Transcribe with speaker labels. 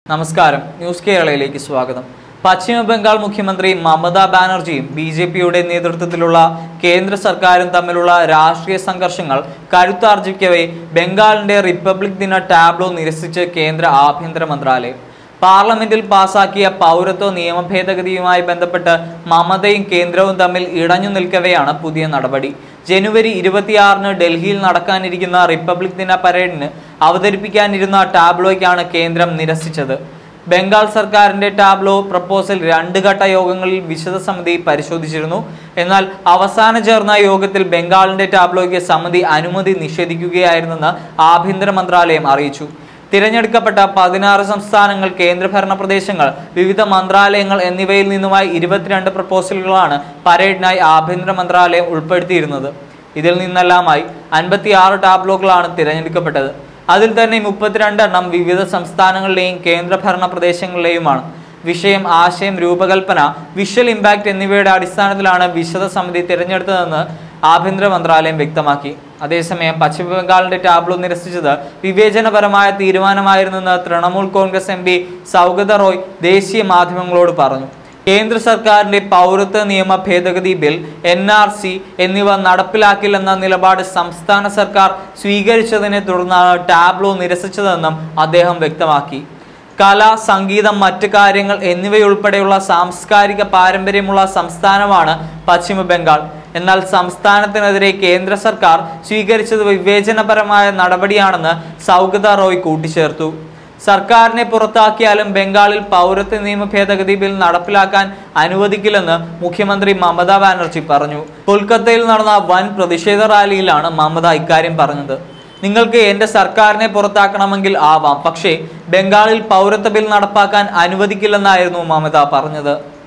Speaker 1: നമസ്കാരം ന്യൂസ് കേരളയിലേക്ക് സ്വാഗതം പശ്ചിമ ബംഗാൾ മുഖ്യമന്ത്രി മമതാ ബാനർജിയും ബി ജെ പിയുടെ നേതൃത്വത്തിലുള്ള കേന്ദ്ര സർക്കാരും തമ്മിലുള്ള രാഷ്ട്രീയ സംഘർഷങ്ങൾ കരുത്താർജിക്കവേ ബംഗാളിന്റെ റിപ്പബ്ലിക് ദിന ടാബ്ലോ നിരസിച്ച് കേന്ദ്ര ആഭ്യന്തര മന്ത്രാലയം പാർലമെന്റിൽ പാസാക്കിയ പൗരത്വ നിയമ ഭേദഗതിയുമായി ബന്ധപ്പെട്ട് മമതയും കേന്ദ്രവും തമ്മിൽ ഇടഞ്ഞു നിൽക്കവെയാണ് പുതിയ നടപടി ജനുവരി ഇരുപത്തിയാറിന് ഡൽഹിയിൽ നടക്കാനിരിക്കുന്ന റിപ്പബ്ലിക് ദിന പരേഡിന് അവതരിപ്പിക്കാനിരുന്ന ടാബ്ലോയ്ക്കാണ് കേന്ദ്രം നിരസിച്ചത് ബംഗാൾ സർക്കാരിന്റെ ടാബ്ലോ പ്രപ്പോസൽ രണ്ട് ഘട്ട യോഗങ്ങളിൽ വിശദ സമിതി പരിശോധിച്ചിരുന്നു എന്നാൽ അവസാന ചേർന്ന യോഗത്തിൽ ബംഗാളിന്റെ ടാബ്ലോയ്ക്ക് സമിതി അനുമതി നിഷേധിക്കുകയായിരുന്നെന്ന് ആഭ്യന്തര മന്ത്രാലയം അറിയിച്ചു തിരഞ്ഞെടുക്കപ്പെട്ട പതിനാറ് സംസ്ഥാനങ്ങൾ കേന്ദ്രഭരണ പ്രദേശങ്ങൾ വിവിധ മന്ത്രാലയങ്ങൾ എന്നിവയിൽ നിന്നുമായി ഇരുപത്തിരണ്ട് പ്രപ്പോസലുകളാണ് പരേഡിനായി ആഭ്യന്തര മന്ത്രാലയം ഉൾപ്പെടുത്തിയിരുന്നത് ഇതിൽ നിന്നെല്ലാമായി അൻപത്തിയാറ് ടാബ്ലോകളാണ് തിരഞ്ഞെടുക്കപ്പെട്ടത് അതിൽ തന്നെ മുപ്പത്തിരണ്ടെണ്ണം വിവിധ സംസ്ഥാനങ്ങളിലെയും കേന്ദ്രഭരണ പ്രദേശങ്ങളിലെയുമാണ് വിഷയം ആശയം രൂപകൽപ്പന വിഷ്വൽ ഇമ്പാക്റ്റ് എന്നിവയുടെ അടിസ്ഥാനത്തിലാണ് വിശദ സമിതി തിരഞ്ഞെടുത്തതെന്ന് ആഭ്യന്തര മന്ത്രാലയം വ്യക്തമാക്കി അതേസമയം പശ്ചിമ ബംഗാളിന്റെ ടാബ്ലോ നിരസിച്ചത് വിവേചനപരമായ തീരുമാനമായിരുന്നെന്ന് തൃണമൂൽ കോൺഗ്രസ് എം പി സൗഗത റോയ് ദേശീയ മാധ്യമങ്ങളോട് പറഞ്ഞു കേന്ദ്ര സർക്കാരിന്റെ പൗരത്വ നിയമ ഭേദഗതി ബിൽ എൻ ആർ സി എന്നിവ നടപ്പിലാക്കില്ലെന്ന നിലപാട് സംസ്ഥാന സർക്കാർ സ്വീകരിച്ചതിനെ തുടർന്നാണ് ടാബ്ലോ നിരസിച്ചതെന്നും അദ്ദേഹം വ്യക്തമാക്കി കല സംഗീതം മറ്റ് കാര്യങ്ങൾ എന്നിവയുൾപ്പെടെയുള്ള സാംസ്കാരിക പാരമ്പര്യമുള്ള സംസ്ഥാനമാണ് പശ്ചിമ ബംഗാൾ എന്നാൽ സംസ്ഥാനത്തിനെതിരെ കേന്ദ്ര സർക്കാർ സ്വീകരിച്ചത് വിവേചനപരമായ നടപടിയാണെന്ന് സൗഗത റോയ് കൂട്ടിച്ചേർത്തു സർക്കാരിനെ പുറത്താക്കിയാലും ബംഗാളിൽ പൗരത്വ നിയമ ഭേദഗതി ബിൽ നടപ്പിലാക്കാൻ അനുവദിക്കില്ലെന്ന് മുഖ്യമന്ത്രി മമതാ ബാനർജി പറഞ്ഞു കൊൽക്കത്തയിൽ നടന്ന വൻ പ്രതിഷേധ റാലിയിലാണ് മമത ഇക്കാര്യം പറഞ്ഞത് നിങ്ങൾക്ക് എന്റെ സർക്കാരിനെ പുറത്താക്കണമെങ്കിൽ ആവാം പക്ഷേ ബംഗാളിൽ പൗരത്വ ബിൽ നടപ്പാക്കാൻ അനുവദിക്കില്ലെന്നായിരുന്നു മമത പറഞ്ഞത്